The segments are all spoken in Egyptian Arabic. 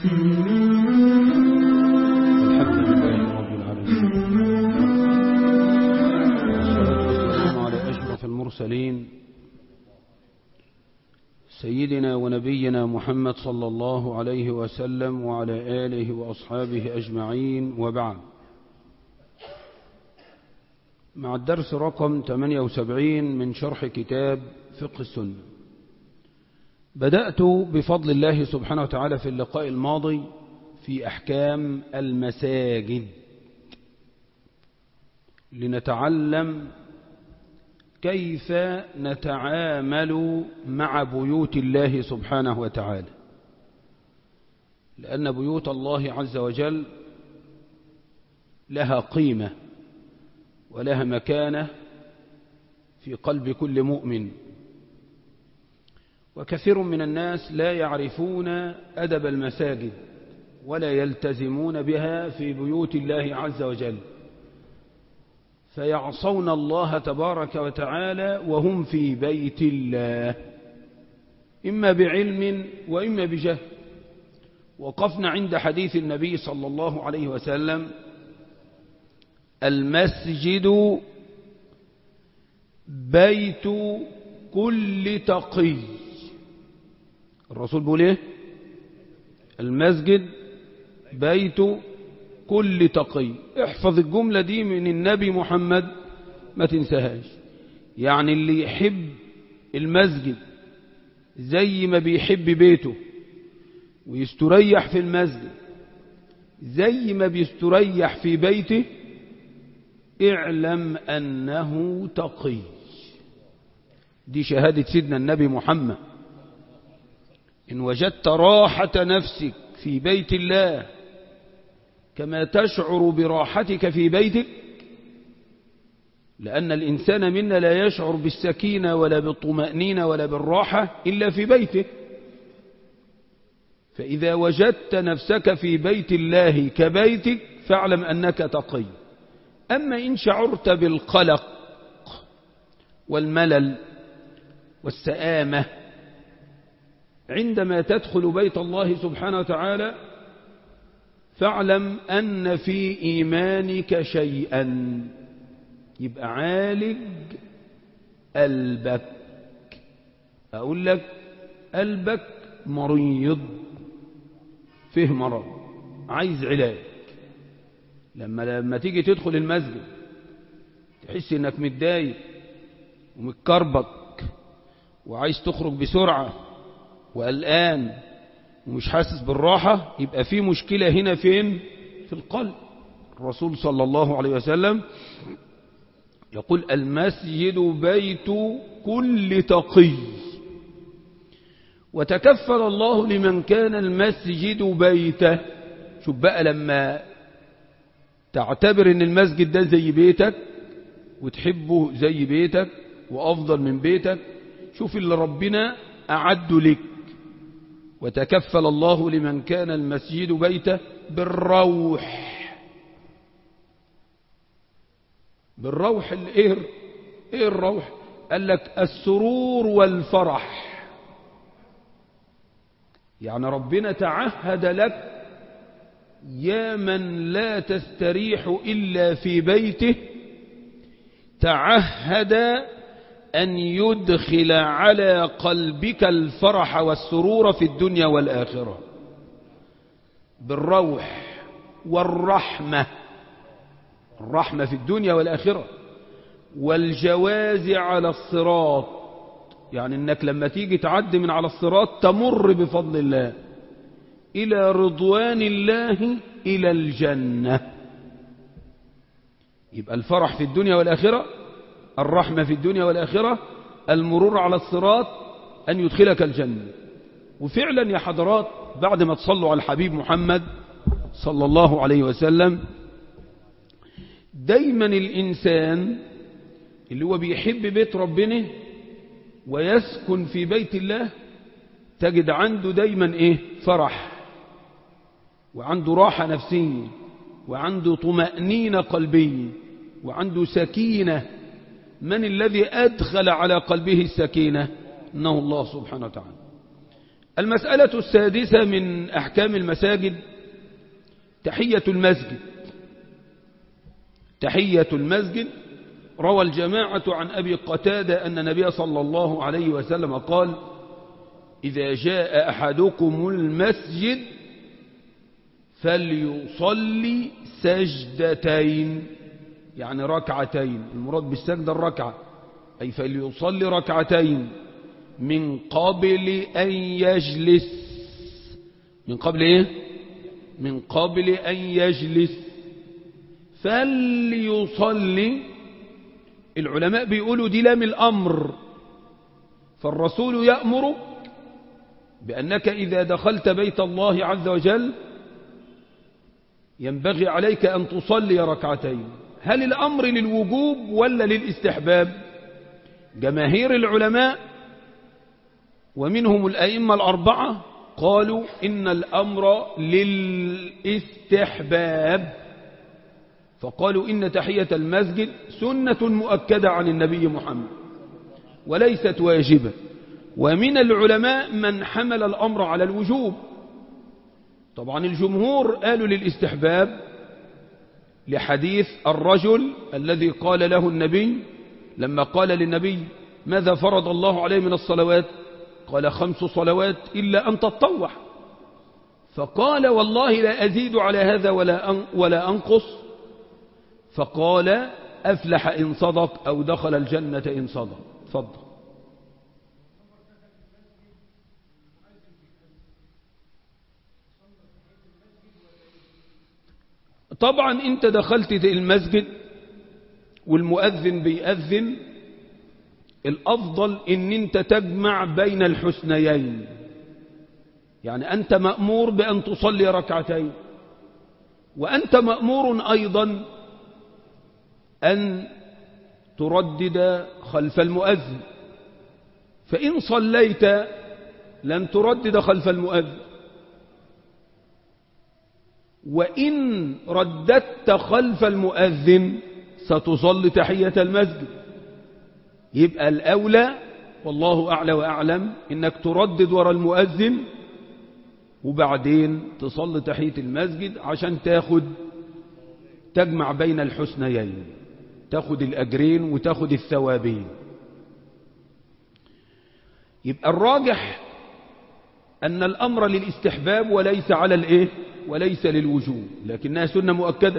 الحمد لله رب العالمين والصلاة والسلام على أشرف المرسلين سيدنا ونبينا محمد صلى الله عليه وسلم وعلى آله وأصحابه أجمعين وبعد مع الدرس رقم 78 من شرح كتاب فقه السنة بدأت بفضل الله سبحانه وتعالى في اللقاء الماضي في أحكام المساجد لنتعلم كيف نتعامل مع بيوت الله سبحانه وتعالى لأن بيوت الله عز وجل لها قيمة ولها مكانة في قلب كل مؤمن وكثير من الناس لا يعرفون أدب المساجد ولا يلتزمون بها في بيوت الله عز وجل فيعصون الله تبارك وتعالى وهم في بيت الله إما بعلم وإما بجهل وقفنا عند حديث النبي صلى الله عليه وسلم المسجد بيت كل تقي الرسول بيقول ايه المسجد بيت كل تقي احفظ الجملة دي من النبي محمد ما تنساهاش يعني اللي يحب المسجد زي ما بيحب بيته ويستريح في المسجد زي ما بيستريح في بيته اعلم أنه تقي دي شهادة سيدنا النبي محمد إن وجدت راحة نفسك في بيت الله كما تشعر براحتك في بيتك لأن الإنسان منا لا يشعر بالسكينة ولا بالطمأنينة ولا بالراحة إلا في بيته فإذا وجدت نفسك في بيت الله كبيتك فاعلم أنك تقي أما إن شعرت بالقلق والملل والسآمة عندما تدخل بيت الله سبحانه وتعالى فاعلم أن في إيمانك شيئا يبقى عالج قلبك أقول لك قلبك مريض فيه مرض عايز علاج لما لما تيجي تدخل المسجد تحس انك متضايق ومتكربك وعايز تخرج بسرعة وقلقان ومش حاسس بالراحة يبقى في مشكلة هنا فين في القلب الرسول صلى الله عليه وسلم يقول المسجد بيت كل تقي وتكفل الله لمن كان المسجد بيته شوف بقى لما تعتبر ان المسجد ده زي بيتك وتحبه زي بيتك وافضل من بيتك شوف اللي ربنا اعد لك وتكفل الله لمن كان المسجد بيته بالروح بالروح الايه ايه الروح قال لك السرور والفرح يعني ربنا تعهد لك يا من لا تستريح إلا في بيته تعهد أن يدخل على قلبك الفرح والسرور في الدنيا والآخرة بالروح والرحمة الرحمة في الدنيا والآخرة والجواز على الصراط يعني انك لما تيجي تعدي من على الصراط تمر بفضل الله إلى رضوان الله إلى الجنة يبقى الفرح في الدنيا والآخرة الرحمة في الدنيا والآخرة المرور على الصراط أن يدخلك الجنة وفعلا يا حضرات بعد ما تصلوا على الحبيب محمد صلى الله عليه وسلم دايما الإنسان اللي هو بيحب بيت ربنا ويسكن في بيت الله تجد عنده دايما ايه فرح وعنده راحة نفسية وعنده طمأنينة قلبية وعنده سكينة من الذي أدخل على قلبه السكينة إنه الله سبحانه وتعالى المسألة السادسة من أحكام المساجد تحية المسجد تحية المسجد روى الجماعة عن أبي قتادة أن النبي صلى الله عليه وسلم قال إذا جاء أحدكم المسجد فليصلي سجدتين يعني ركعتين المراد بالسجدة الركعة أي فليصلي ركعتين من قبل أن يجلس من قبل إيه من قبل أن يجلس فليصلي العلماء بيقولوا دي لام الأمر فالرسول يأمر بأنك إذا دخلت بيت الله عز وجل ينبغي عليك أن تصلي ركعتين هل الأمر للوجوب ولا للاستحباب جماهير العلماء ومنهم الأئمة الأربعة قالوا إن الأمر للاستحباب فقالوا إن تحية المسجد سنة مؤكدة عن النبي محمد وليست واجبة ومن العلماء من حمل الأمر على الوجوب طبعا الجمهور قالوا للاستحباب لحديث الرجل الذي قال له النبي لما قال للنبي ماذا فرض الله عليه من الصلوات قال خمس صلوات إلا أن تطوح فقال والله لا أزيد على هذا ولا ولا أنقص فقال أفلح إن صدق أو دخل الجنة إن صدق تفضل طبعا انت دخلت المسجد والمؤذن بيأذن الأفضل ان انت تجمع بين الحسنيين يعني أنت مأمور بأن تصلي ركعتين وأنت مأمور أيضا أن تردد خلف المؤذن فإن صليت لن تردد خلف المؤذن وإن رددت خلف المؤذن ستصلي تحية المسجد يبقى الأولى والله أعلى وأعلم إنك تردد وراء المؤذن وبعدين تصلي تحية المسجد عشان تاخد تجمع بين الحسنيين تاخد الأجرين وتاخد الثوابين يبقى الراجح أن الأمر للاستحباب وليس على الإيه وليس للوجوب لكنها سنة مؤكدة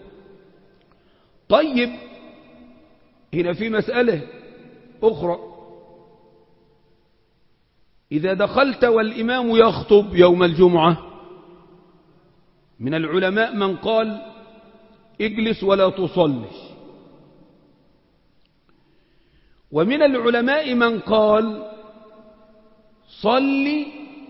طيب هنا في مسألة أخرى إذا دخلت والإمام يخطب يوم الجمعة من العلماء من قال اجلس ولا تصلي ومن العلماء من قال صل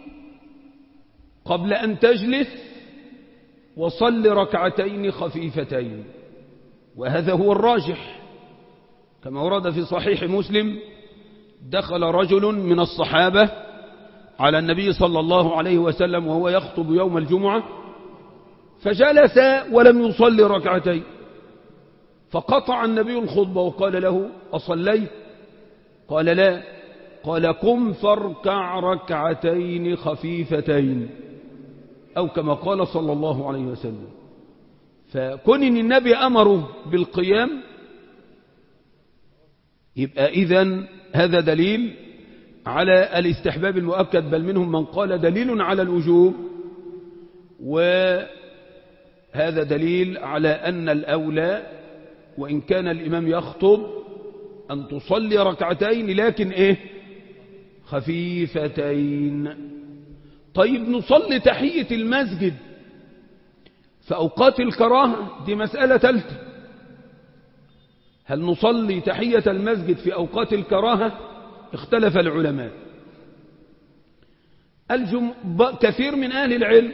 قبل أن تجلس وصل ركعتين خفيفتين وهذا هو الراجح كما ورد في صحيح مسلم دخل رجل من الصحابة على النبي صلى الله عليه وسلم وهو يخطب يوم الجمعة فجلس ولم يصلي ركعتين فقطع النبي الخطبة وقال له أصليت قال لا قال قم فاركع ركعتين خفيفتين أو كما قال صلى الله عليه وسلم فكون إن النبي أمره بالقيام يبقى إذن هذا دليل على الاستحباب المؤكد بل منهم من قال دليل على الوجوب وهذا دليل على أن الأولى وإن كان الإمام يخطب أن تصلي ركعتين لكن إيه خفيفتين طيب نصلي تحية المسجد في أوقات الكراهة دي مسألة ثالثة هل نصلي تحية المسجد في أوقات الكراهة اختلف العلماء الجم... كثير من أهل العلم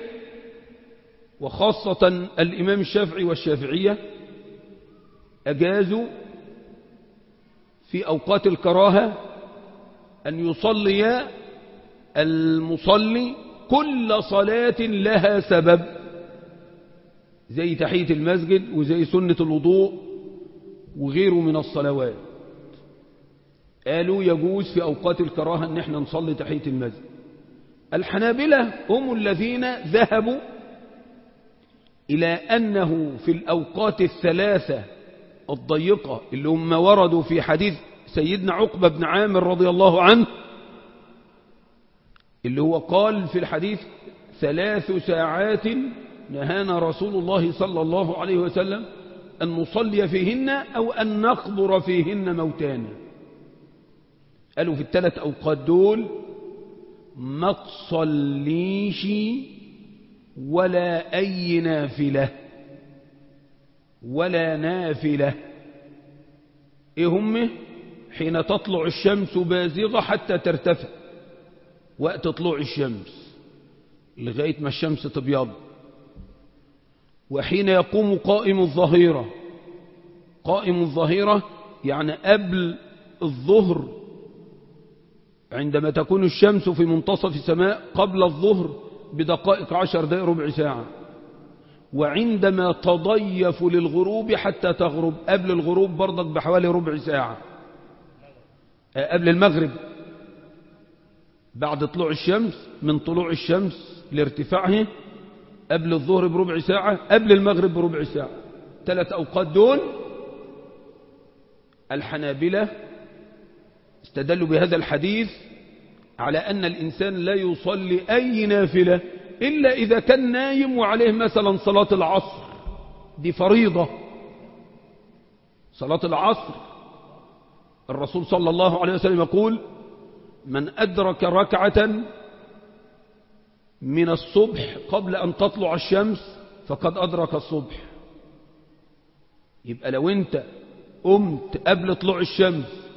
وخاصة الإمام الشافعي والشافعية أجازوا في أوقات الكراهة أن يصلي المصلي كل صلاة لها سبب زي تحية المسجد وزي سنة الوضوء وغيره من الصلوات قالوا يجوز في أوقات الكراهة أن احنا نصلي تحية المسجد الحنابلة هم الذين ذهبوا إلى أنه في الأوقات الثلاثة الضيقة اللي هم وردوا في حديث سيدنا عقبة بن عامر رضي الله عنه اللي هو قال في الحديث ثلاث ساعات نهانا رسول الله صلى الله عليه وسلم أن نصلي فيهن أو أن نقبر فيهن موتانا قالوا في الثلاث أوقات دول ما تصليش ولا أي نافلة ولا نافلة إيه هم حين تطلع الشمس بازغة حتى ترتفع وقت طلوع الشمس لغاية ما الشمس تبيض وحين يقوم قائم الظهيرة قائم الظهيرة يعني قبل الظهر عندما تكون الشمس في منتصف السماء قبل الظهر بدقائق عشر دقائق ربع ساعة وعندما تضيف للغروب حتى تغرب قبل الغروب برضك بحوالي ربع ساعة قبل المغرب بعد طلوع الشمس من طلوع الشمس لارتفاعه قبل الظهر بربع ساعة قبل المغرب بربع ساعة ثلاث أوقات دول الحنابلة استدلوا بهذا الحديث على أن الإنسان لا يصلي أي نافلة إلا إذا كان نايم وعليه مثلا صلاة العصر دي فريضة صلاة العصر الرسول صلى الله عليه وسلم يقول من أدرك ركعة من الصبح قبل أن تطلع الشمس فقد أدرك الصبح يبقى لو أنت قمت قبل طلوع الشمس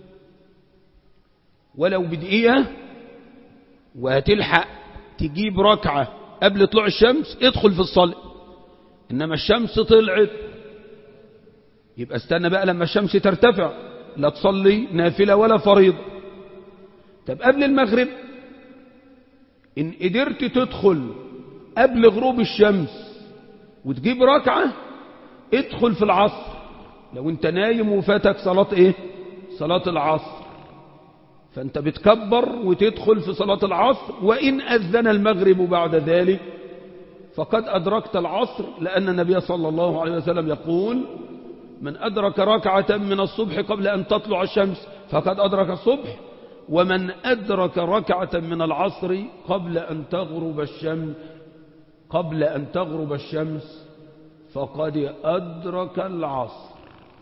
ولو بدقيقة وهتلحق تجيب ركعة قبل طلوع الشمس ادخل في الصلاة إنما الشمس طلعت يبقى استنى بقى لما الشمس ترتفع لا تصلي نافلة ولا فريضة طب قبل المغرب إن قدرت تدخل قبل غروب الشمس وتجيب ركعة ادخل في العصر لو انت نايم وفاتك صلاة ايه صلاة العصر فانت بتكبر وتدخل في صلاة العصر وإن أذن المغرب بعد ذلك فقد أدركت العصر لأن النبي صلى الله عليه وسلم يقول من أدرك ركعة من الصبح قبل أن تطلع الشمس فقد أدرك الصبح ومن أدرك ركعة من العصر قبل أن تغرب الشمس قبل أن تغرب الشمس فقد أدرك العصر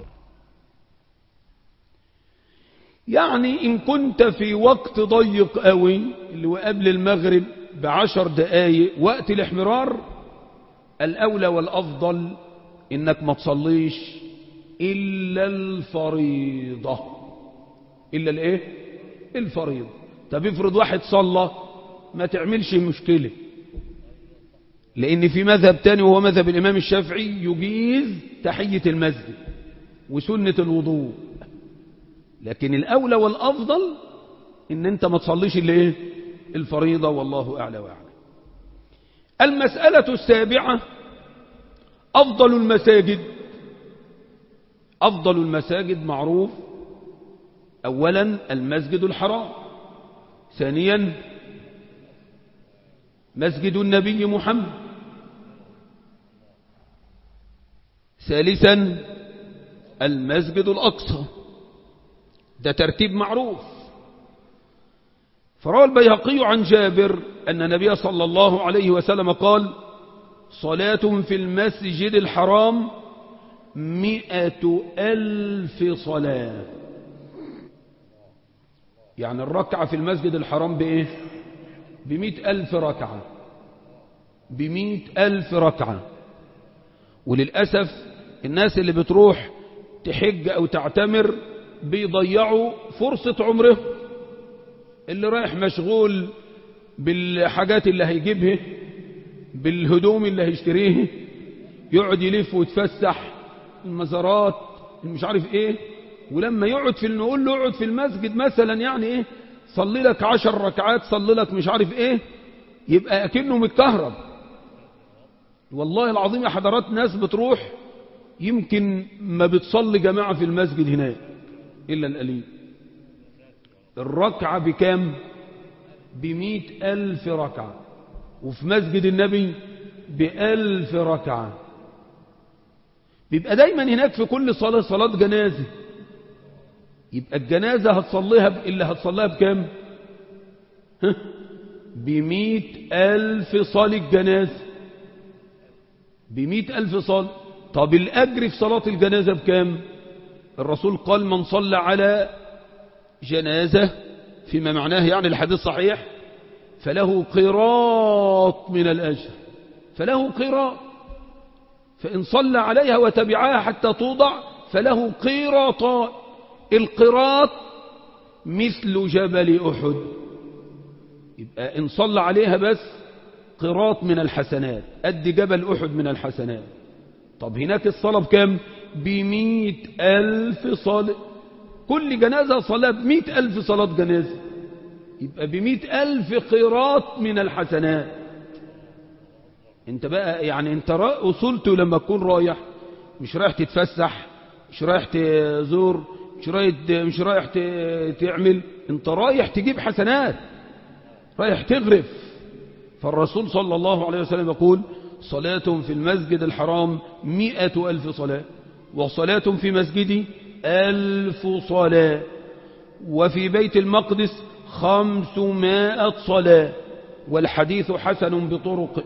يعني إن كنت في وقت ضيق قوي اللي هو قبل المغرب بعشر دقايق وقت الاحمرار الأولى والأفضل إنك ما تصليش إلا الفريضة إلا الإيه الفريضة طب افرض واحد صلى ما تعملش مشكلة لأن في مذهب تاني وهو مذهب الإمام الشافعي يجيز تحية المسجد وسنة الوضوء لكن الأولى والأفضل إن أنت ما تصليش اللي إيه الفريضة والله أعلى وأعلى المسألة السابعة أفضل المساجد أفضل المساجد معروف أولا المسجد الحرام ثانيا مسجد النبي محمد ثالثا المسجد الأقصى ده ترتيب معروف فروى البيهقي عن جابر أن النبي صلى الله عليه وسلم قال صلاة في المسجد الحرام مئة ألف صلاة يعني الركعة في المسجد الحرام بإيه بمئة ألف ركعة بمئة ألف ركعة وللأسف الناس اللي بتروح تحج أو تعتمر بيضيعوا فرصة عمره اللي رايح مشغول بالحاجات اللي هيجيبها بالهدوم اللي هيشتريه يقعد يلف ويتفسح المزارات مش عارف ايه ولما يقعد في نقول له اقعد في المسجد مثلا يعني ايه صلي لك عشر ركعات صلي لك مش عارف ايه يبقى اكنه متكهرب والله العظيم يا حضرات ناس بتروح يمكن ما بتصلي جماعة في المسجد هناك إلا القليل الركعة بكام بمئة ألف ركعة وفي مسجد النبي بألف ركعة بيبقى دايما هناك في كل صلاة صلاة جنازة يبقى الجنازة هتصليها ب... اللي هتصليها بكام ها؟ بمئة ألف صلاة جنازة بمئة ألف صلاة طب الأجر في صلاة الجنازة بكام الرسول قال من صلى على جنازة فيما معناه يعني الحديث صحيح فله قراط من الأجر فله قراط فإن صلى عليها وتبعها حتى توضع فله قيراطان القراط مثل جبل أحد يبقى إن صلى عليها بس قراط من الحسنات قد جبل أحد من الحسنات طب هناك الصلاة بكم بمئة ألف صلاة كل جنازة صلاة بمئة ألف صلاة جنازة يبقى بمئة ألف قراط من الحسنات انت بقى يعني انت وصلت لما تكون رايح مش رايح تتفسح مش رايح تزور مش رايح مش رايح تعمل انت رايح تجيب حسنات رايح تغرف فالرسول صلى الله عليه وسلم يقول صلاة في المسجد الحرام مئة ألف صلاة وصلاة في مسجدي ألف صلاة وفي بيت المقدس خمسمائة صلاة والحديث حسن بطرق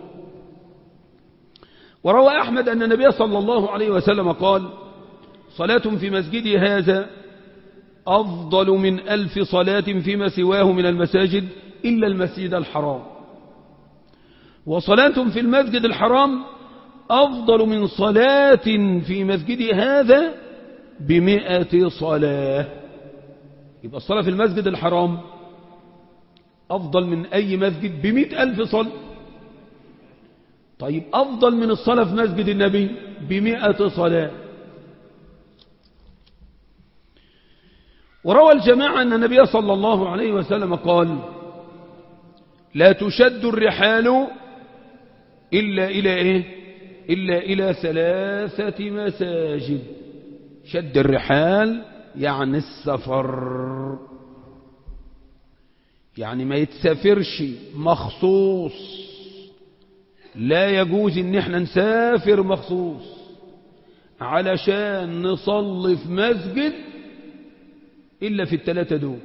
وروى أحمد أن النبي صلى الله عليه وسلم قال صلاة في مسجدي هذا أفضل من ألف صلاة فيما سواه من المساجد إلا المسجد الحرام وصلاة في المسجد الحرام أفضل من صلاة في مسجدي هذا بمئة صلاة يبقى الصلاة في المسجد الحرام أفضل من أي مسجد بمئة ألف صلاة طيب أفضل من الصلاة في مسجد النبي بمئة صلاة وروى الجماعة أن النبي صلى الله عليه وسلم قال لا تشد الرحال إلا إلى إيه إلا إلى ثلاثة مساجد شد الرحال يعني السفر يعني ما يتسافرش مخصوص لا يجوز ان احنا نسافر مخصوص علشان نصلي في مسجد إلا في الثلاثة دول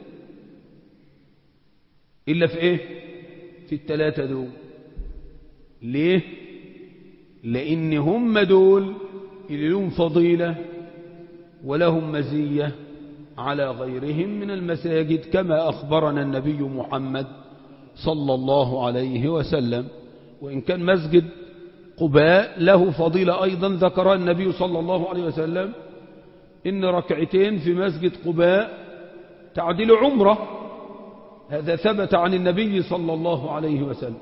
إلا في إيه في الثلاثة دول ليه لأن هم دول اللي لهم فضيلة ولهم مزية على غيرهم من المساجد كما أخبرنا النبي محمد صلى الله عليه وسلم وإن كان مسجد قباء له فضيلة أيضا ذكر النبي صلى الله عليه وسلم إن ركعتين في مسجد قباء تعدل عمره هذا ثبت عن النبي صلى الله عليه وسلم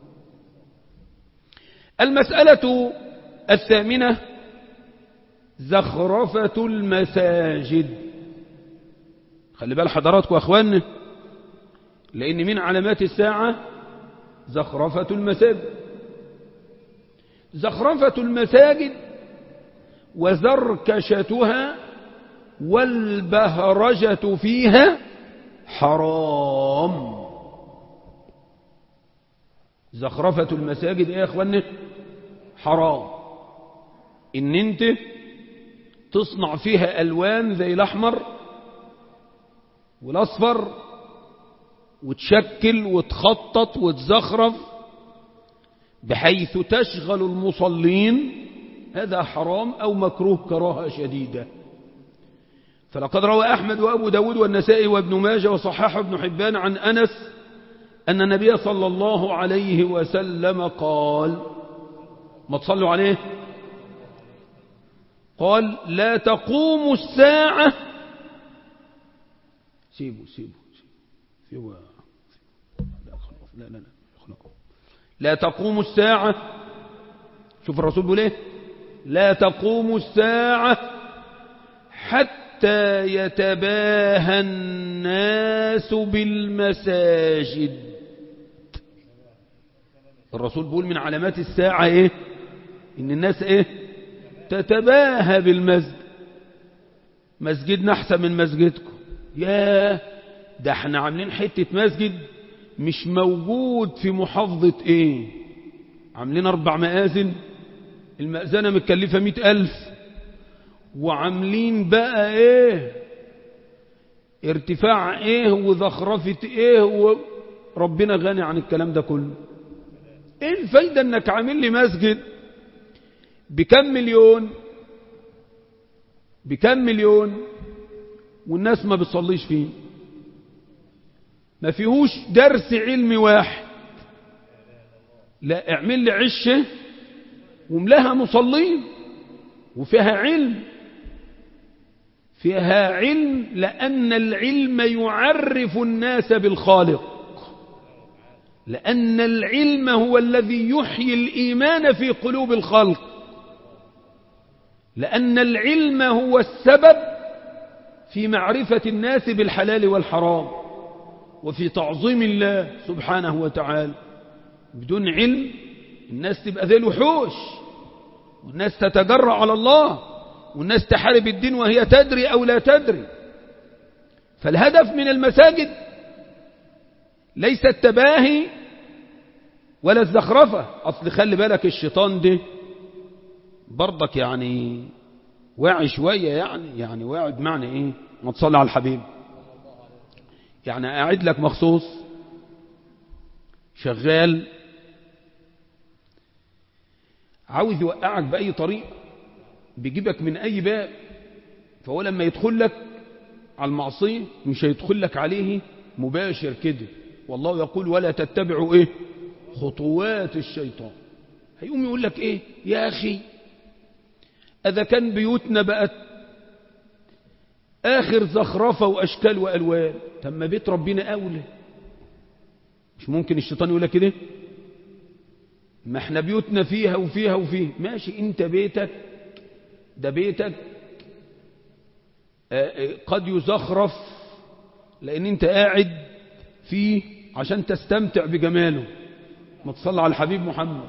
المسألة الثامنة زخرفة المساجد خلي بال حضراتكم أخوان لأن من علامات الساعة زخرفة المساجد زخرفة المساجد وزركشتها والبهرجة فيها حرام زخرفة المساجد ايه يا اخواني حرام ان انت تصنع فيها الوان زي الاحمر والاصفر وتشكل وتخطط وتزخرف بحيث تشغل المصلين هذا حرام أو مكروه كراهة شديدة فلقد روى أحمد وأبو داود والنسائي وابن ماجه وصححه ابن حبان عن أنس أن النبي صلى الله عليه وسلم قال ما تصلوا عليه قال لا تقوم الساعة سيبوا سيبوا سيبوا لا لا لا لا تقوم الساعة شوف الرسول بيقول ايه لا تقوم الساعة حتى يتباهى الناس بالمساجد الرسول بيقول من علامات الساعة ايه ان الناس ايه تتباهى بالمسجد مسجدنا احسن من مسجدكم يا ده احنا عاملين حتة مسجد مش موجود في محافظة ايه عاملين اربع مآذن المأذنة متكلفة مئة ألف وعاملين بقى ايه ارتفاع ايه وزخرفة ايه وربنا غني عن الكلام ده كله ايه الفايدة انك عامل لي مسجد بكم مليون بكم مليون والناس ما بتصليش فيه ما فيهوش درس علمي واحد لا اعمل لي عشه وملاها مصلين وفيها علم فيها علم لأن العلم يعرف الناس بالخالق لأن العلم هو الذي يحيي الإيمان في قلوب الخلق لأن العلم هو السبب في معرفة الناس بالحلال والحرام وفي تعظيم الله سبحانه وتعالى بدون علم الناس تبقى ذي الوحوش والناس تتجرأ على الله والناس تحارب الدين وهي تدري أو لا تدري فالهدف من المساجد ليس التباهي ولا الزخرفة أصل خلي بالك الشيطان ده برضك يعني واعي شوية يعني يعني واعي بمعنى ايه ما تصلي على الحبيب يعني قاعد لك مخصوص شغال عاوز يوقعك بأي طريقة بيجيبك من أي باب فهو لما يدخل لك على المعصية مش هيدخل لك عليه مباشر كده والله يقول ولا تتبعوا ايه خطوات الشيطان هيقوم يقول لك ايه يا أخي إذا كان بيوتنا بقت آخر زخرفة وأشكال وألوان تم بيت ربنا أولى مش ممكن الشيطان يقول لك كده ما احنا بيوتنا فيها وفيها وفيه ماشي انت بيتك ده بيتك قد يزخرف لان انت قاعد فيه عشان تستمتع بجماله ما تصلى على الحبيب محمد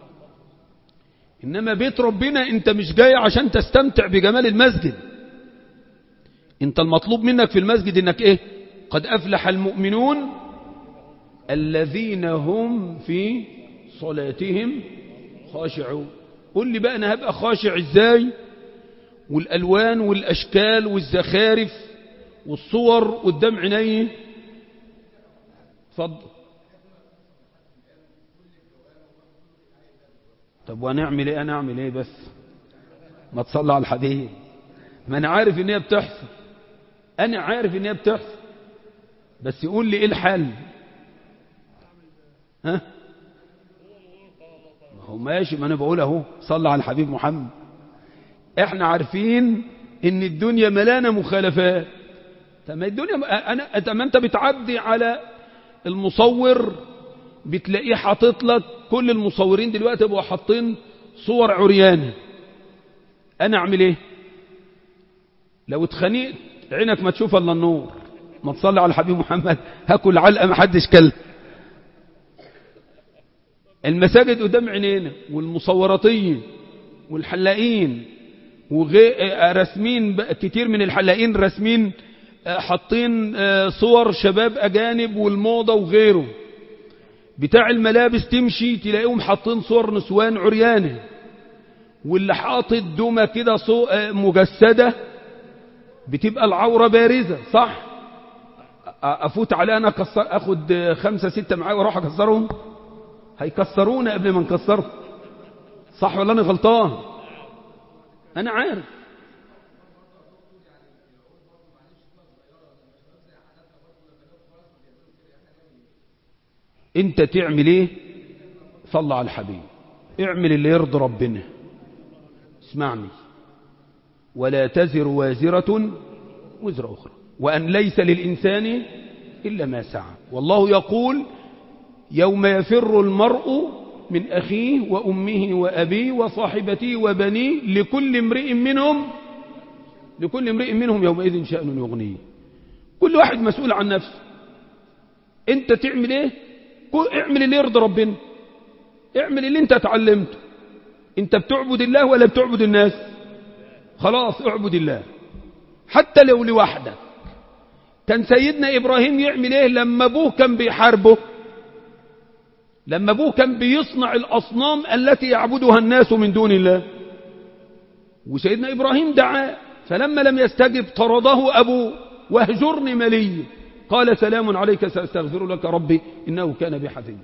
إنما بيت ربنا أنت مش جاي عشان تستمتع بجمال المسجد أنت المطلوب منك في المسجد أنك إيه قد أفلح المؤمنون الذين هم في صلاتهم خاشعون قل لي بقى أنا هبقى خاشع إزاي والألوان والأشكال والزخارف والصور قدام عيني اتفضل طب ونعمل ايه انا اعمل ايه بس ما تصلى على الحبيب ما انا عارف ان هي بتحصل انا عارف ان هي بتحصل بس يقول لي ايه الحل ها ما هو ماشي ما انا بقول اهو صلى على الحبيب محمد احنا عارفين ان الدنيا ملانه مخالفات طب ما الدنيا انا طب انت بتعدي على المصور بتلاقيه حاطط لك كل المصورين دلوقتي بقوا حاطين صور عريانه انا اعمل ايه لو اتخنقت عينك ما تشوف الا النور ما تصلي على الحبيب محمد هاكل علقه ما حدش كل المساجد قدام عينينا والمصوراتين والحلاقين ورسمين كتير من الحلاقين رسمين حاطين صور شباب اجانب والموضه وغيره بتاع الملابس تمشي تلاقيهم حاطين صور نسوان عريانه واللي حاطط دمى كده مجسده بتبقى العوره بارزه صح افوت عليها انا أكسر اخد خمسه سته معايا واروح اكسرهم هيكسرونا قبل ما نكسرهم صح ولا انا غلطان انا عارف انت تعمل ايه صلى على الحبيب اعمل اللي يرضي ربنا اسمعني ولا تزر وازرة وزر أخرى وأن ليس للإنسان إلا ما سعى والله يقول يوم يفر المرء من أخيه وأمه وأبيه وصاحبته وبنيه لكل امرئ منهم لكل امرئ منهم يومئذ شأن يغنيه كل واحد مسؤول عن نفسه انت تعمل ايه اعمل اللي يرضي ربنا اعمل اللي انت اتعلمته انت بتعبد الله ولا بتعبد الناس خلاص اعبد الله حتى لو لوحدك كان سيدنا ابراهيم يعمل ايه لما ابوه كان بيحاربه لما أبوه كان بيصنع الأصنام التي يعبدها الناس من دون الله وسيدنا إبراهيم دعا فلما لم يستجب طرده أبوه واهجرني ملي قال سلام عليك سأستغفر لك ربي إنه كان بي حفيا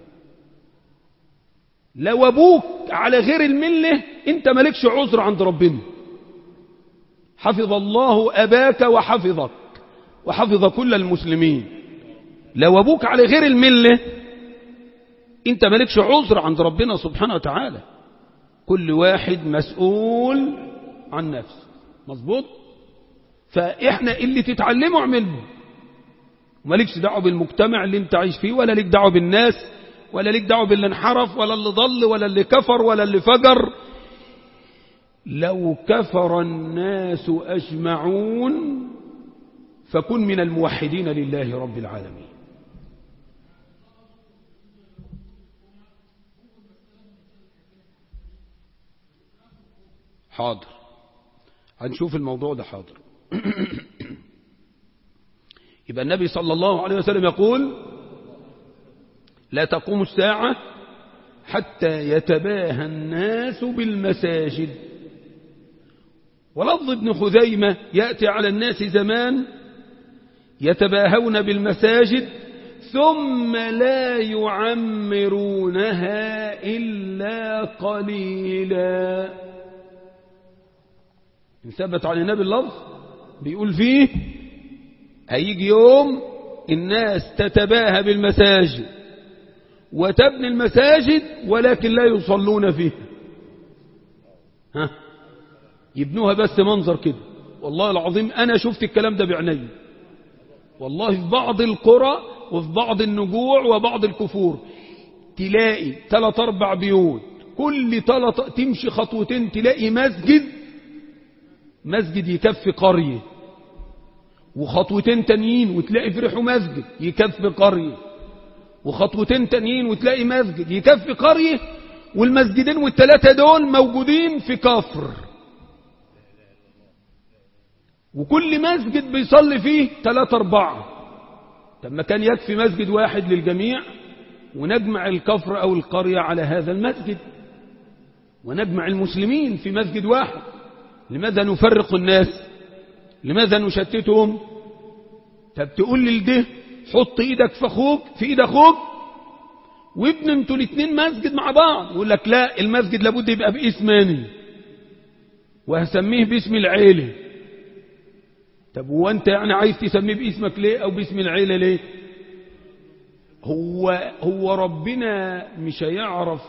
لو أبوك على غير الملة أنت مالكش عذر عند ربنا حفظ الله أباك وحفظك وحفظ كل المسلمين لو أبوك على غير الملة أنت مالكش عذر عند ربنا سبحانه وتعالى كل واحد مسؤول عن نفسه مظبوط فإحنا اللي تتعلمه اعمله ومالكش دعوه بالمجتمع اللي انت عايش فيه ولا ليك دعوه بالناس ولا ليك دعوه باللي انحرف ولا اللي ضل ولا اللي كفر ولا اللي فجر لو كفر الناس أجمعون فكن من الموحدين لله رب العالمين حاضر هنشوف الموضوع ده حاضر يبقى النبي صلى الله عليه وسلم يقول لا تقوم الساعة حتى يتباهى الناس بالمساجد ولفظ ابن خزيمة يأتي على الناس زمان يتباهون بالمساجد ثم لا يعمرونها إلا قليلا إن ثبت عن النبي اللفظ بيقول فيه هيجي يوم الناس تتباهى بالمساجد وتبني المساجد ولكن لا يصلون فيها ها يبنوها بس منظر كده والله العظيم أنا شفت الكلام ده بعيني والله في بعض القرى وفي بعض النجوع وبعض الكفور تلاقي ثلاث أربع بيوت كل ثلاث تمشي خطوتين تلاقي مسجد مسجد يكفي قرية وخطوتين تانيين وتلاقي في ريحه مسجد يكفي قرية وخطوتين تانيين وتلاقي مسجد يكفي قرية والمسجدين والثلاثة دول موجودين في كفر وكل مسجد بيصلي فيه ثلاثة أربعة طب ما كان يكفي مسجد واحد للجميع ونجمع الكفر أو القرية على هذا المسجد ونجمع المسلمين في مسجد واحد لماذا نفرق الناس لماذا نشتتهم طب تقول لي لده حط ايدك في اخوك في ايد اخوك وابن انتوا الاثنين مسجد مع بعض يقول لك لا المسجد لابد يبقى باسماني وهسميه باسم العيله طب هو انت يعني عايز تسميه باسمك ليه او باسم العيله ليه هو هو ربنا مش هيعرف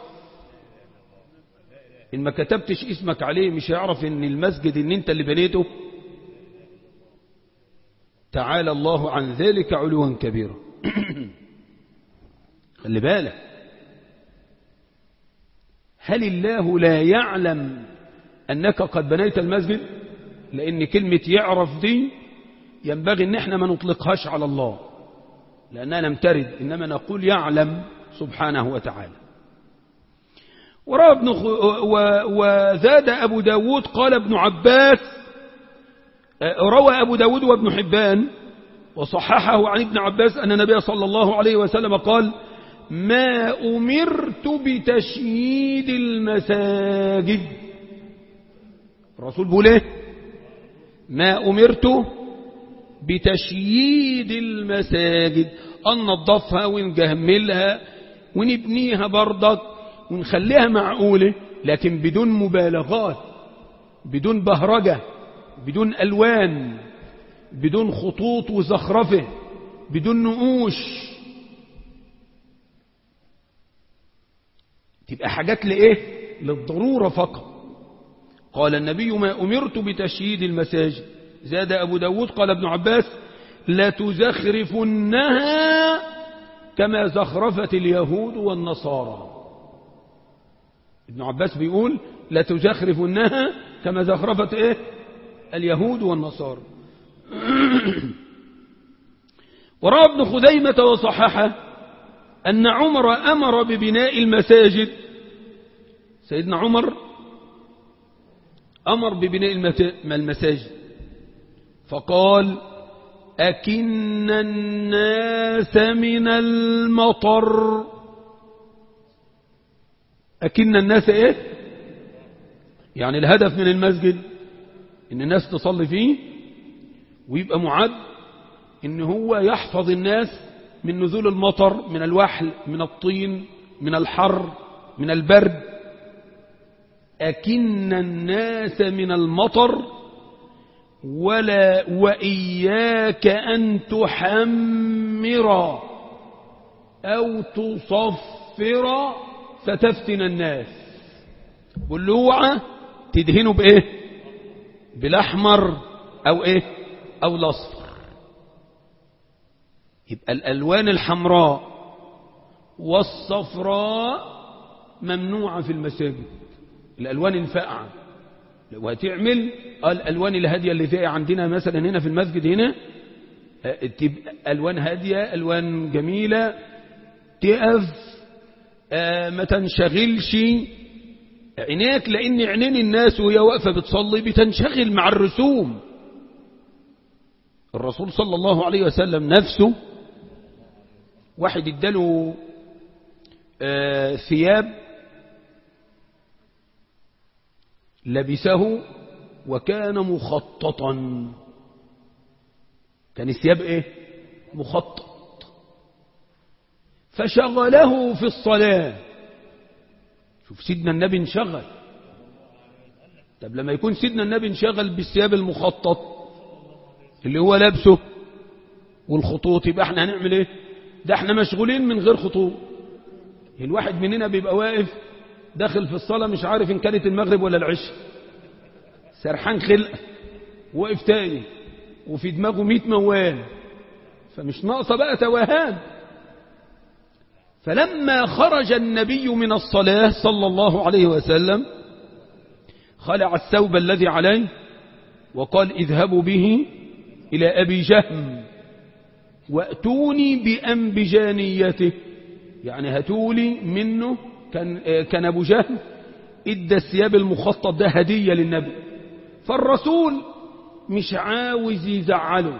ان ما كتبتش اسمك عليه مش هيعرف ان المسجد ان انت اللي بنيته تعالى الله عن ذلك علوا كبيرا خلي بالك هل الله لا يعلم أنك قد بنيت المسجد لأن كلمة يعرف دي ينبغي أن احنا ما نطلقهاش على الله لأنها لم ترد إنما نقول يعلم سبحانه وتعالى وروى ابن خ... و... وزاد أبو داود قال ابن عباس روى أبو داود وابن حبان وصححه عن ابن عباس أن النبي صلى الله عليه وسلم قال ما أمرت بتشييد المساجد الرسول بيقول ايه ما أمرت بتشييد المساجد أن ننظفها ونجهملها ونبنيها برضك ونخليها معقولة لكن بدون مبالغات بدون بهرجة بدون ألوان بدون خطوط وزخرفة بدون نقوش تبقى حاجات لإيه للضرورة فقط قال النبي ما أمرت بتشييد المساجد زاد أبو داود قال ابن عباس لا تزخرفنها كما زخرفت اليهود والنصارى ابن عباس بيقول لا تزخرفنها كما زخرفت ايه اليهود والنصارى وروى ابن خزيمة وصححه أن عمر أمر ببناء المساجد سيدنا عمر أمر ببناء المساجد فقال أكن الناس من المطر أكن الناس إيه يعني الهدف من المسجد إن الناس تصلي فيه ويبقى معد إن هو يحفظ الناس من نزول المطر من الوحل من الطين من الحر من البرد أكن الناس من المطر ولا وإياك أن تحمر أو تصفر فتفتن الناس واللوعة تدهنه بإيه بالأحمر أو إيه أو الأصفر يبقى الألوان الحمراء والصفراء ممنوعة في المساجد الألوان الفاقعة لو هتعمل الألوان الهادية اللي زي عندنا مثلا هنا في المسجد هنا تبقى ألوان هادية ألوان جميلة تقف ما تنشغلش عينيك لأن عينين الناس وهي واقفة بتصلي بتنشغل مع الرسوم الرسول صلى الله عليه وسلم نفسه واحد اداله ثياب لبسه وكان مخططا كان الثياب ايه مخطط فشغله في الصلاة شوف سيدنا النبي انشغل طب لما يكون سيدنا النبي انشغل بالثياب المخطط اللي هو لابسه والخطوط يبقى احنا هنعمل ايه ده احنا مشغولين من غير خطوط الواحد مننا بيبقى واقف داخل في الصلاة مش عارف إن كانت المغرب ولا العشاء سرحان خلقة وقف تاني وفي دماغه مئة موال فمش ناقصة بقى توهان فلما خرج النبي من الصلاة صلى الله عليه وسلم خلع الثوب الذي عليه وقال اذهبوا به إلى أبي جهم وأتوني بأنبجانيته يعني هاتولي منه كان, كان أبو جهل ادى الثياب المخطط ده هدية للنبي فالرسول مش عاوز يزعله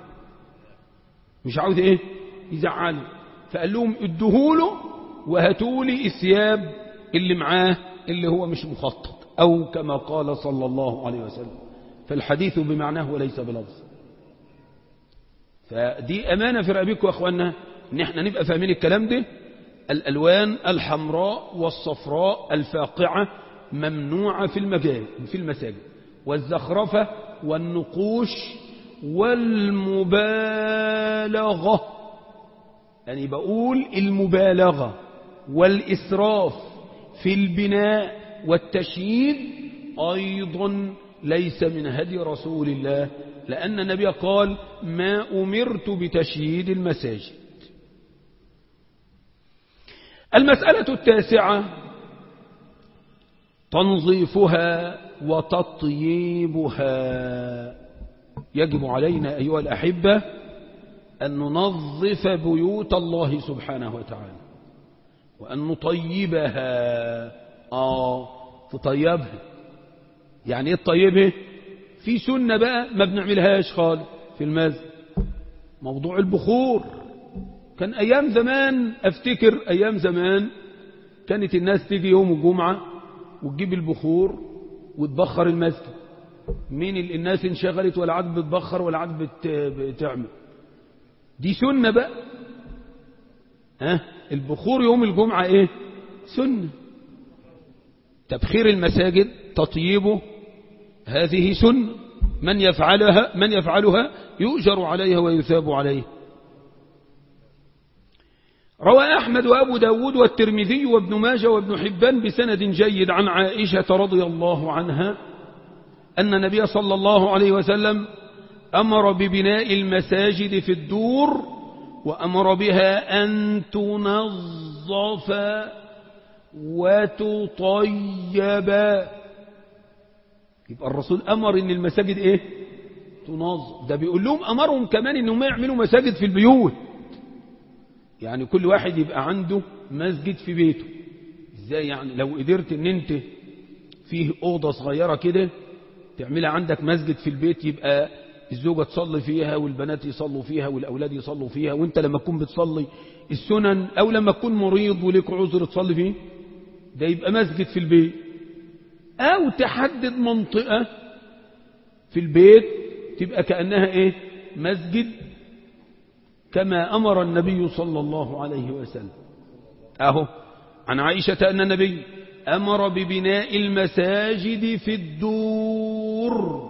مش عاوز ايه يزعله فقال لهم ادهوله وهاتولي الثياب اللي معاه اللي هو مش مخطط أو كما قال صلى الله عليه وسلم فالحديث بمعناه وليس بلفظ فدي أمانة في رقبيكم يا أخوانا إن احنا نبقى فاهمين الكلام ده الألوان الحمراء والصفراء الفاقعة ممنوعة في المجال في المساجد والزخرفة والنقوش والمبالغة يعني بقول المبالغة والإسراف في البناء والتشييد أيضا ليس من هدي رسول الله لأن النبي قال ما أمرت بتشييد المساجد المسألة التاسعة تنظيفها وتطييبها يجب علينا أيها الأحبة أن ننظف بيوت الله سبحانه وتعالى وأن نطيبها آه تطيبها يعني ايه تطيبها في سنة بقى ما بنعملهاش خالص في المسجد موضوع البخور كان أيام زمان أفتكر أيام زمان كانت الناس تيجي يوم الجمعة وتجيب البخور وتبخر المسجد مين الناس انشغلت ولا عاد بتبخر ولا عاد بتعمل دي سنة بقى ها البخور يوم الجمعة ايه سنة تبخير المساجد تطيبه هذه سنة من يفعلها من يفعلها يؤجر عليها ويثاب عليها روى أحمد وأبو داود والترمذي وابن ماجه وابن حبان بسند جيد عن عائشة رضي الله عنها أن النبي صلى الله عليه وسلم أمر ببناء المساجد في الدور وأمر بها أن تنظف وتطيب يبقى الرسول أمر إن المساجد إيه تنظف ده بيقول لهم أمرهم كمان إنهم يعملوا مساجد في البيوت يعني كل واحد يبقى عنده مسجد في بيته ازاي يعني لو قدرت ان انت فيه اوضه صغيره كده تعملها عندك مسجد في البيت يبقى الزوجة تصلي فيها والبنات يصلوا فيها والأولاد يصلوا فيها وانت لما تكون بتصلي السنن أو لما تكون مريض وليك عذر تصلي فيه ده يبقى مسجد في البيت أو تحدد منطقة في البيت تبقى كأنها إيه مسجد كما أمر النبي صلى الله عليه وسلم أهو عن عائشة أن النبي أمر ببناء المساجد في الدور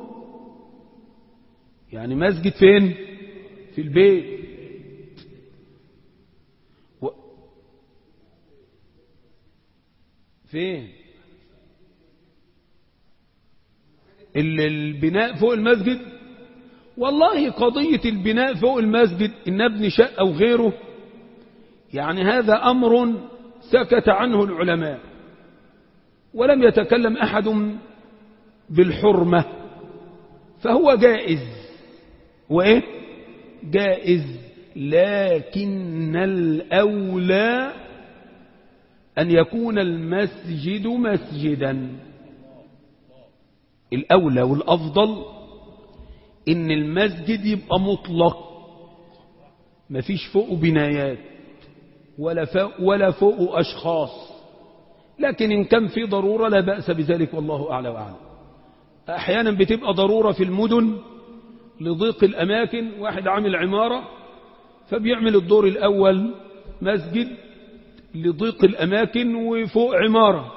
يعني مسجد فين في البيت و... فين البناء فوق المسجد والله قضية البناء فوق المسجد إن ابن شقة أو غيره يعني هذا أمر سكت عنه العلماء ولم يتكلم أحد بالحرمة فهو جائز وإيه جائز لكن الأولى أن يكون المسجد مسجدا الأولى والأفضل إن المسجد يبقى مطلق مفيش فوقه بنايات ولا فوق, ولا فوق أشخاص لكن إن كان في ضرورة لا بأس بذلك والله أعلى وأعلم أحيانا بتبقى ضرورة في المدن لضيق الأماكن واحد عامل عمارة فبيعمل الدور الأول مسجد لضيق الأماكن وفوق عمارة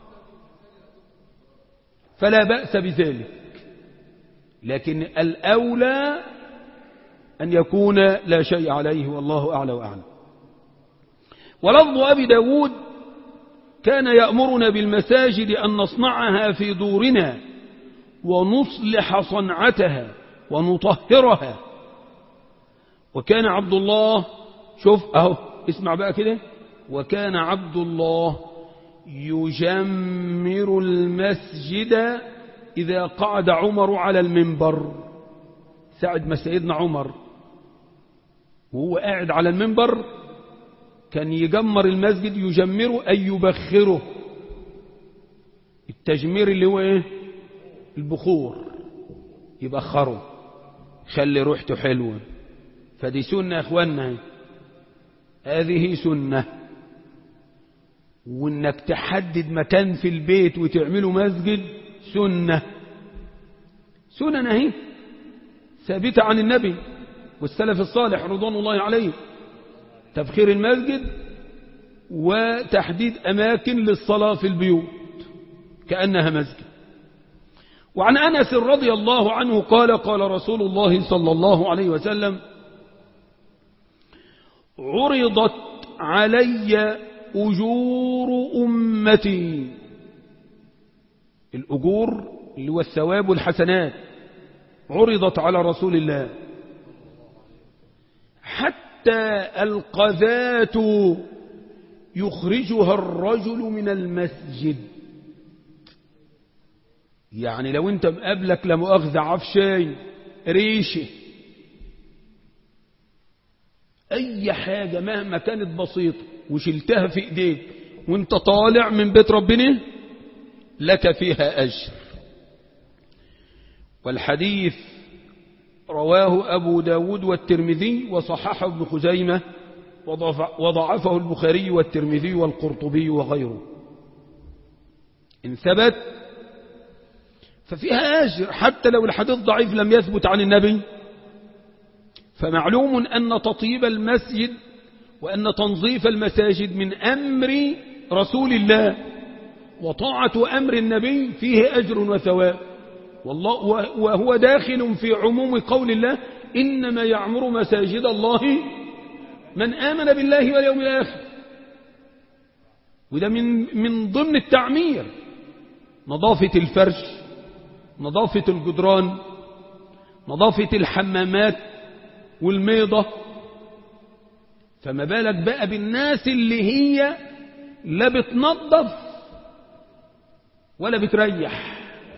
فلا بأس بذلك لكن الأولى أن يكون لا شيء عليه والله أعلى وأعلم ولفظ أبي داود كان يأمرنا بالمساجد أن نصنعها في دورنا ونصلح صنعتها ونطهرها وكان عبد الله شوف أهو اسمع بقى كده وكان عبد الله يجمر المسجد إذا قعد عمر على المنبر ساعد ما سيدنا عمر وهو قاعد على المنبر كان يجمر المسجد يجمره أي يبخره التجمير اللي هو ايه البخور يبخره خلي روحته حلوة فدي سنة يا اخوانا هذه سنة وانك تحدد مكان في البيت وتعمله مسجد سنة سنن اهي ثابتة عن النبي والسلف الصالح رضوان الله عليه تبخير المسجد وتحديد أماكن للصلاة في البيوت كأنها مسجد وعن أنس رضي الله عنه قال قال رسول الله صلى الله عليه وسلم عرضت علي أجور أمتي الأجور اللي هو الثواب والحسنات عرضت على رسول الله حتى القذاة يخرجها الرجل من المسجد يعني لو انت مقابلك لمؤاخذة عفشاي ريشه اي حاجة مهما كانت بسيطة وشلتها في ايديك وانت طالع من بيت ربنا لك فيها اجر والحديث رواه أبو داود والترمذي وصححه ابن خزيمة وضعفه البخاري والترمذي والقرطبي وغيره إن ثبت ففيها أجر حتى لو الحديث ضعيف لم يثبت عن النبي فمعلوم أن تطيب المسجد وأن تنظيف المساجد من أمر رسول الله وطاعة أمر النبي فيه أجر وثواب والله وهو داخل في عموم قول الله إنما يعمر مساجد الله من آمن بالله واليوم الآخر وده من من ضمن التعمير نظافة الفرش نظافة الجدران نظافة الحمامات والميضة فما بالك بقى بالناس اللي هي لا بتنظف ولا بتريح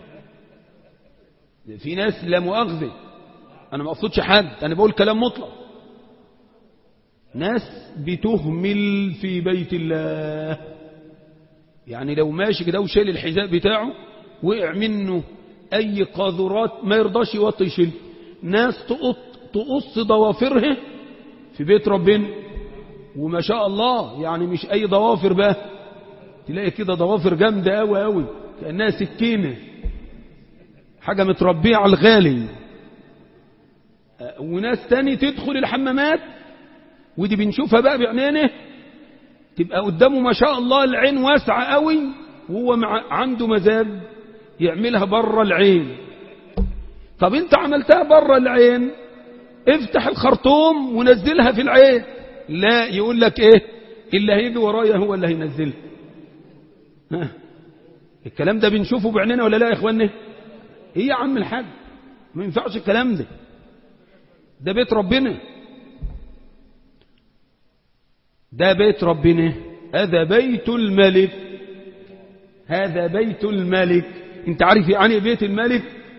في ناس لا مؤاخذة أنا ما أقصدش حد أنا بقول كلام مطلق ناس بتهمل في بيت الله يعني لو ماشي كده وشال الحذاء بتاعه وقع منه أي قاذورات ما يرضاش يوطي يشيل ناس تقط تقص ضوافرها في بيت ربنا وما شاء الله يعني مش أي ضوافر بقى تلاقي كده ضوافر جامدة قوي قوي كأنها سكينة حاجة متربية على الغالي وناس تاني تدخل الحمامات ودي بنشوفها بقى بعينينا تبقى قدامه ما شاء الله العين واسعة قوي وهو مع عنده مزاج يعملها بره العين طب انت عملتها بره العين افتح الخرطوم ونزلها في العين لا يقول لك ايه اللي هيجي ورايا هو اللي هينزلها ها. الكلام ده بنشوفه بعيننا ولا لا يا اخواننا ايه يا عم الحاج ما ينفعش الكلام ده ده بيت ربنا ده بيت ربنا هذا بيت الملك هذا بيت الملك انت عارف يعني بيت الملك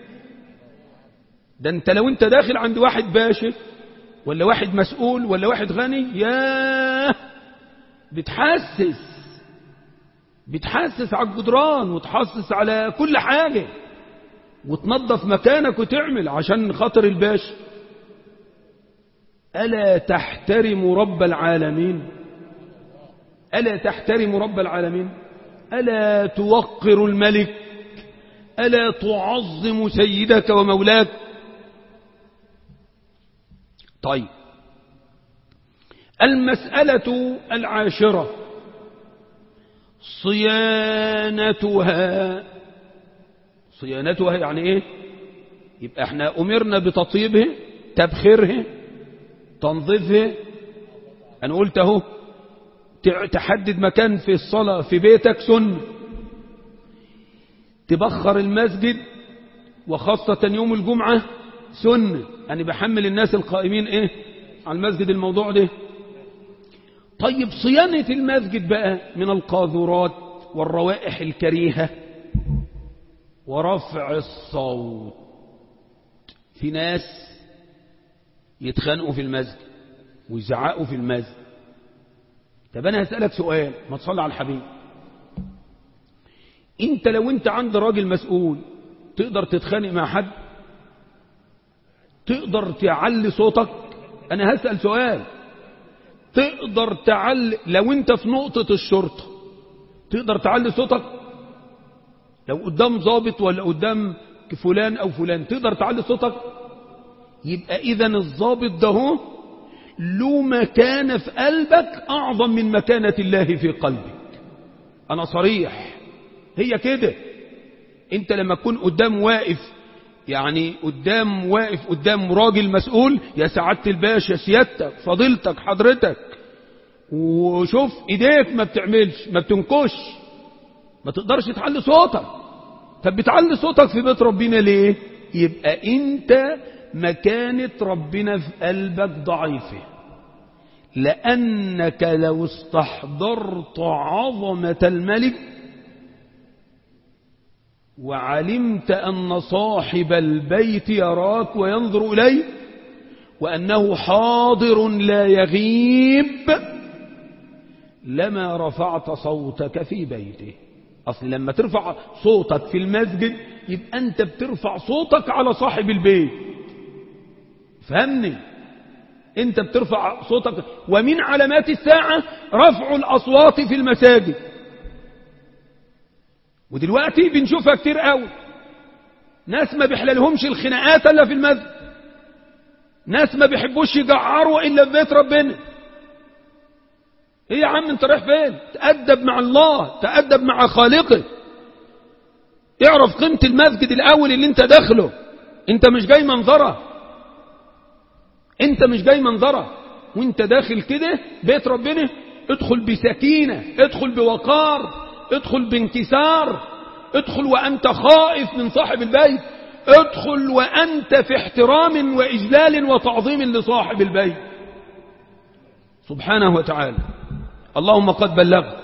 ده انت لو انت داخل عند واحد باشا ولا واحد مسؤول ولا واحد غني ياه بتحسس بتحسس على الجدران وتحسس على كل حاجة وتنظف مكانك وتعمل عشان خاطر الباشا ألا تحترم رب العالمين ألا تحترم رب العالمين ألا توقر الملك ألا تعظم سيدك ومولاك طيب المسألة العاشرة صيانتها صيانتها يعني ايه يبقى احنا امرنا بتطيبها تبخيرها تنظيفها انا قلت اهو تحدد مكان في الصلاة في بيتك سنة تبخر المسجد وخاصة يوم الجمعة سنة أنا بحمل الناس القائمين إيه على المسجد الموضوع ده طيب صيانة المسجد بقى من القاذورات والروائح الكريهة ورفع الصوت في ناس يتخانقوا في المسجد ويزعقوا في المسجد طب أنا هسألك سؤال ما تصلي على الحبيب انت لو انت عند راجل مسؤول تقدر تتخانق مع حد تقدر تعلي صوتك انا هسأل سؤال تقدر تعلي لو انت في نقطة الشرطة تقدر تعلي صوتك لو قدام ضابط ولا قدام فلان او فلان تقدر تعلي صوتك يبقى اذا الضابط ده هو له مكانة في قلبك اعظم من مكانة الله في قلبك انا صريح هي كده انت لما تكون قدام واقف يعني قدام واقف قدام راجل مسؤول يا سعادة الباشا سيادتك فضيلتك حضرتك وشوف ايديك ما بتعملش ما بتنكش ما تقدرش تعلي صوتك طب بتعلي صوتك في بيت ربنا ليه يبقى انت مكانة ربنا في قلبك ضعيفة لأنك لو استحضرت عظمة الملك وعلمت أن صاحب البيت يراك وينظر إليك وأنه حاضر لا يغيب لما رفعت صوتك في بيته أصل لما ترفع صوتك في المسجد يبقى أنت بترفع صوتك على صاحب البيت فهمني أنت بترفع صوتك ومن علامات الساعة رفع الأصوات في المساجد ودلوقتي بنشوفها كتير قوي ناس ما بيحللهمش الخناقات الا في المسجد ناس ما بيحبوش يجعروا الا في بيت ربنا ايه يا عم انت رايح فين تأدب مع الله تأدب مع خالقك اعرف قيمة المسجد الاول اللي انت داخله انت مش جاي منظرة انت مش جاي منظرة وانت داخل كده بيت ربنا ادخل بسكينة ادخل بوقار ادخل بانكسار ادخل وأنت خائف من صاحب البيت ادخل وأنت في احترام وإجلال وتعظيم لصاحب البيت سبحانه وتعالى اللهم قد بلغت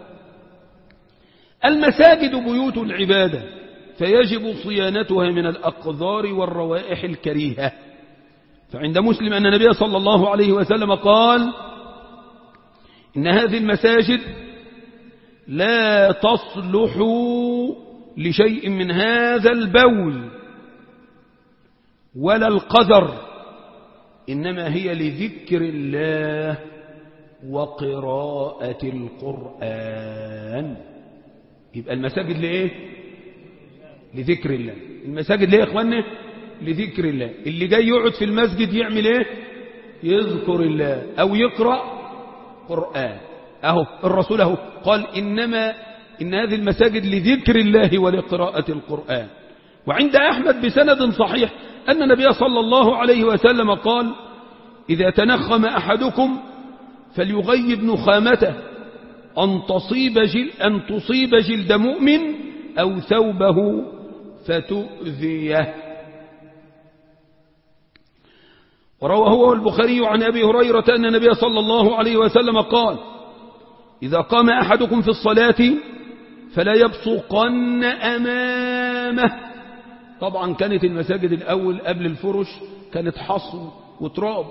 المساجد بيوت العبادة فيجب صيانتها من الأقذار والروائح الكريهة فعند مسلم أن النبي صلى الله عليه وسلم قال إن هذه المساجد لا تصلح لشيء من هذا البول ولا القدر إنما هي لذكر الله وقراءة القرآن يبقى المساجد لإيه لذكر الله المساجد ليه يا إخواننا لذكر الله اللي جاي يقعد في المسجد يعمل إيه يذكر الله أو يقرأ قرآن أهو الرسول أهو قال إنما إن هذه المساجد لذكر الله ولقراءة القرآن وعند أحمد بسند صحيح أن النبي صلى الله عليه وسلم قال إذا تنخم أحدكم فليغيب نخامته أن تصيب, جل أن تصيب جلد مؤمن أو ثوبه فتؤذيه وروى هو البخاري عن أبي هريرة أن النبي صلى الله عليه وسلم قال إذا قام أحدكم في الصلاة فلا يبصقن أمامه طبعا كانت المساجد الأول قبل الفرش كانت حصو وتراب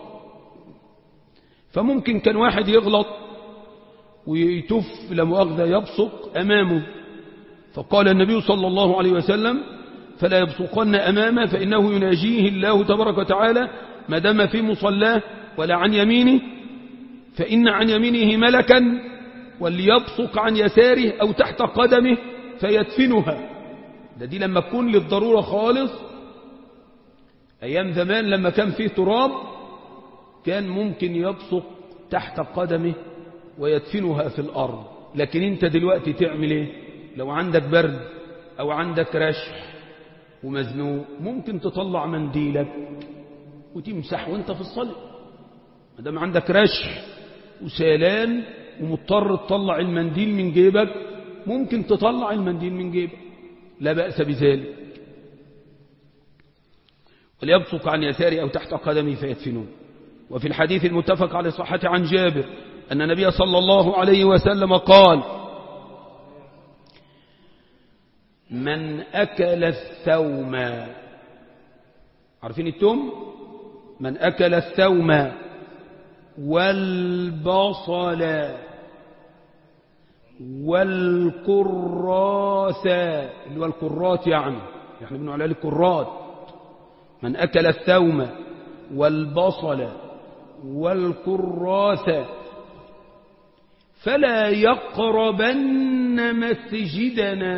فممكن كان واحد يغلط ويتف لمؤاخذة يبصق أمامه فقال النبي صلى الله عليه وسلم فلا يبصقن أمامه فإنه يناجيه الله تبارك وتعالى ما دام في مصلاه ولا عن يمينه فإن عن يمينه ملكا وليبصق عن يساره أو تحت قدمه فيدفنها ده دي لما تكون للضرورة خالص أيام زمان لما كان فيه تراب كان ممكن يبصق تحت قدمه ويدفنها في الأرض لكن انت دلوقتي تعمل ايه لو عندك برد أو عندك رشح ومزنوق ممكن تطلع منديلك وتمسح وانت في الصلاة ما دام عندك رشح وسيلان ومضطر تطلع المنديل من جيبك ممكن تطلع المنديل من جيبك لا بأس بذلك وليبصق عن يساره أو تحت قدمه فيدفنون وفي الحديث المتفق على صحة عن جابر أن النبي صلى الله عليه وسلم قال من أكل الثوم عارفين التوم من أكل الثوم والبصل والكراث اللي هو الكرات يعني احنا بنقول عليه الكرات من أكل الثوم والبصل والكراث فلا يقربن مسجدنا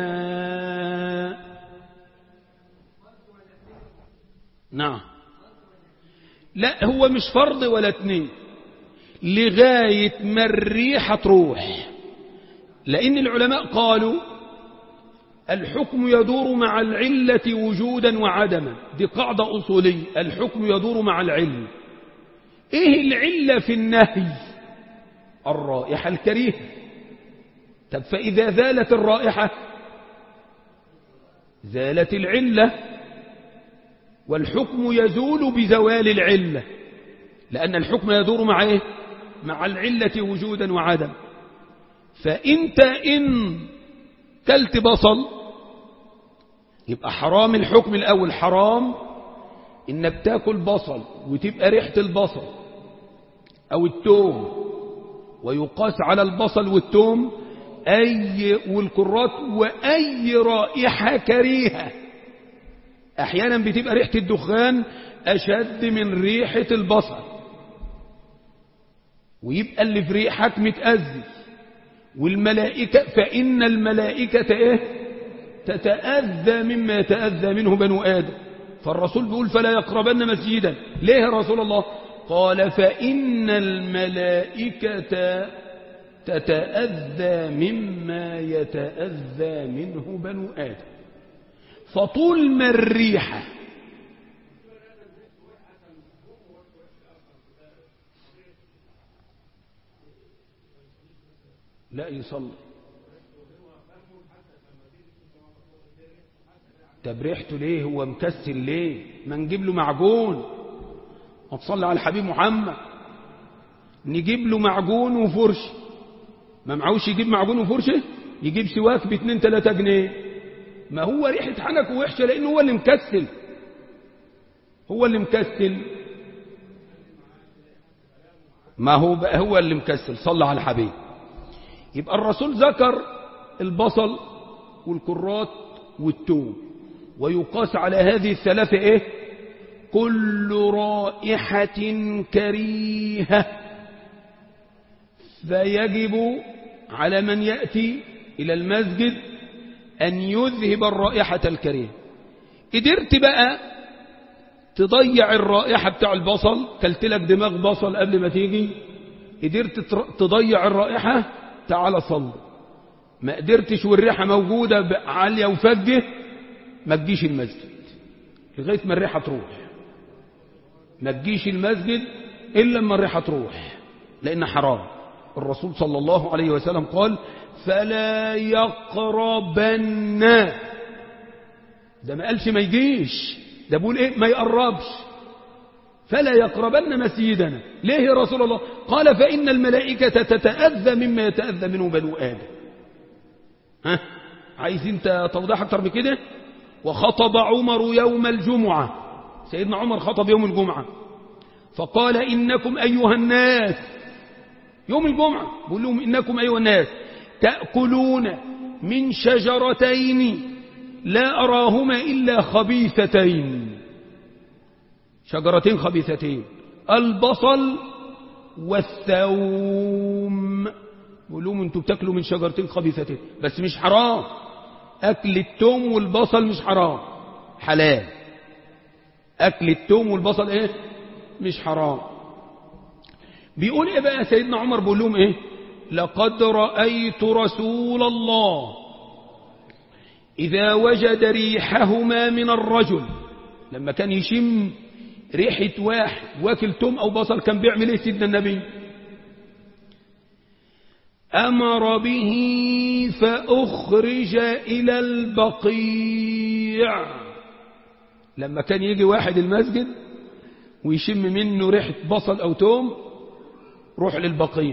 نعم لا هو مش فرض ولا اتنين لغاية ما الريحة تروح لأن العلماء قالوا الحكم يدور مع العلة وجودا وعدما دي قاعدة أصولية الحكم يدور مع العلة ايه العلة في النهي الرائحة الكريهة طب فإذا زالت الرائحة زالت العلة والحكم يزول بزوال العلة لأن الحكم يدور مع إيه؟ مع العلة وجودا وعدم فإنت إن كلت بصل يبقى حرام الحكم الأول حرام إنك تاكل بصل وتبقى ريحة البصل أو التوم ويقاس على البصل والتوم أي والكرات وأي رائحة كريهة أحيانا بتبقى ريحة الدخان أشد من ريحة البصل ويبقى اللي في ريحك متأذي والملائكة فإن الملائكة إيه تتأذى مما يتأذى منه بنو آدم فالرسول بيقول فلا يقربن مسجدا ليه يا رسول الله قال فإن الملائكة تتأذى مما يتأذى منه بنو آدم فطول ما الريحة لا يصلي طب ريحته ليه هو مكسل ليه ما نجيب له معجون ما تصلي على الحبيب محمد نجيب له معجون وفرش ما معهوش يجيب معجون وفرشه يجيب سواك باتنين تلاتة جنيه ما هو ريحة حنك وحشة لأنه هو اللي مكسل هو اللي مكسل ما هو بقى هو اللي مكسل صلى على الحبيب يبقى الرسول ذكر البصل والكرات والتوم ويقاس على هذه الثلاثة ايه كل رائحة كريهة فيجب على من يأتي إلى المسجد أن يذهب الرائحة الكريهة قدرت بقى تضيع الرائحة بتاع البصل كلت لك دماغ بصل قبل ما تيجي قدرت تضيع الرائحة تعال صل ما قدرتش والريحة موجودة عالية وفجة ما تجيش المسجد لغاية ما الريحة تروح ما تجيش المسجد إلا لما الريحة تروح لأن حرام الرسول صلى الله عليه وسلم قال فلا يقربن ده ما قالش ما يجيش ده بيقول ايه ما يقربش فلا يقربن مسجدنا ليه يا رسول الله قال فإن الملائكة تتأذى مما يتأذى منه بنو آدم ها عايز انت توضيح اكتر من كده وخطب عمر يوم الجمعة سيدنا عمر خطب يوم الجمعة فقال إنكم أيها الناس يوم الجمعة بقول لهم إنكم أيها الناس تأكلون من شجرتين لا أراهما إلا خبيثتين شجرتين خبيثتين البصل والثوم بقول لهم انتوا بتاكلوا من شجرتين خبيثتين بس مش حرام أكل التوم والبصل مش حرام حلال أكل التوم والبصل إيه مش حرام بيقول إيه بقى سيدنا عمر بيقول لهم إيه لقد رأيت رسول الله إذا وجد ريحهما من الرجل لما كان يشم ريحة واحد واكل توم أو بصل كان بيعمل إيه سيدنا النبي أمر به فأخرج إلى البقيع لما كان يجي واحد المسجد ويشم منه ريحة بصل أو توم روح للبقيع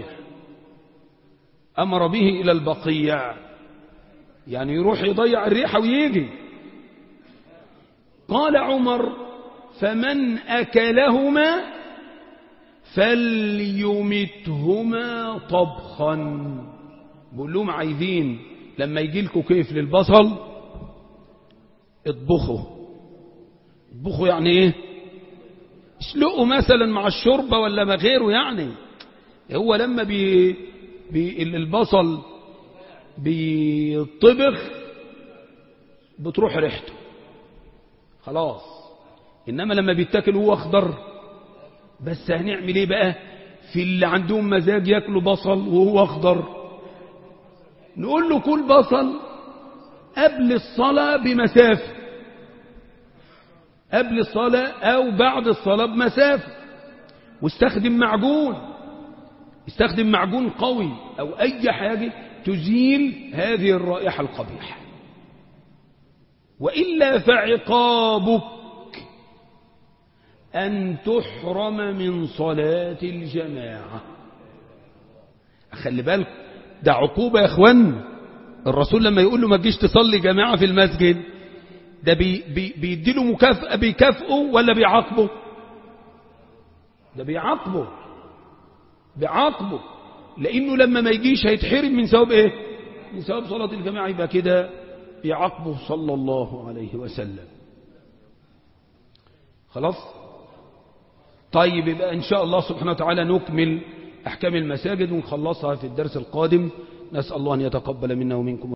أمر به إلى البقيع يعني يروح يضيع الريحة ويجي قال عمر فمن أكلهما فليمتهما طبخا بقول لهم عايزين لما يجي لكم كيف للبصل اطبخوا اطبخوا يعني ايه اسلقوا مثلا مع الشوربة ولا ما غيره يعني هو لما بي, بي البصل بيطبخ بتروح ريحته خلاص إنما لما بيتاكل هو أخضر بس هنعمل ايه بقى في اللي عندهم مزاج ياكلوا بصل وهو أخضر نقول له كل بصل قبل الصلاة بمسافة قبل الصلاة أو بعد الصلاة بمسافة واستخدم معجون استخدم معجون قوي أو أي حاجة تزيل هذه الرائحة القبيحة وإلا فعقابك أن تحرم من صلاة الجماعة خلي بالك ده عقوبة يا اخوان الرسول لما يقول له ما تجيش تصلي جماعة في المسجد ده بي بي بيديله مكافأة بيكافئه ولا بيعاقبه ده بيعاقبه بيعاقبه لأنه لما ما يجيش هيتحرم من ثواب ايه من ثواب صلاة الجماعة يبقى كده بيعاقبه صلى الله عليه وسلم خلاص طيب يبقى إن شاء الله سبحانه وتعالى نكمل أحكام المساجد ونخلصها في الدرس القادم نسأل الله أن يتقبل منا ومنكم